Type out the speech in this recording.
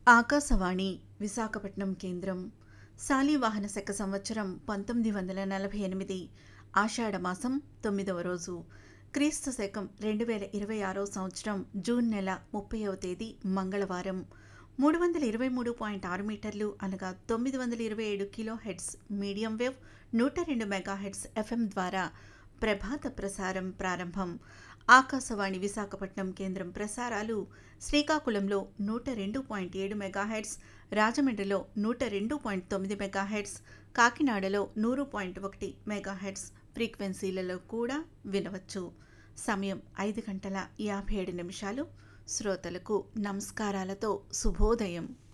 ఆకాశవాణి విశాఖపట్నం కేంద్రం శాలివాహన శక సంవత్సరం పంతొమ్మిది వందల నలభై ఎనిమిది ఆషాఢమాసం తొమ్మిదవ రోజు క్రీస్తు శకం రెండు వేల ఇరవై ఆరో సంవత్సరం జూన్ నెల ముప్పైవ తేదీ మంగళవారం మూడు వందల ఇరవై మూడు పాయింట్ ఆరు మీటర్లు అనగా తొమ్మిది వందల ఇరవై ఏడు కిలో హెడ్స్ మీడియం వేవ్ నూట రెండు మెగా హెడ్స్ ఎఫ్ఎం ద్వారా ప్రభాత ప్రసారం ప్రారంభం ఆకాశవాణి విశాఖపట్నం కేంద్రం ప్రసారాలు శ్రీకాకుళంలో నూట రెండు పాయింట్ ఏడు మెగాహెడ్స్ రాజమండ్రిలో నూట రెండు పాయింట్ తొమ్మిది మెగాహెడ్స్ కాకినాడలో నూరు పాయింట్ ఒకటి మెగాహెడ్స్ ఫ్రీక్వెన్సీలలో కూడా వినవచ్చు సమయం ఐదు గంటల యాభై ఏడు నిమిషాలు శ్రోతలకు నమస్కారాలతో శుభోదయం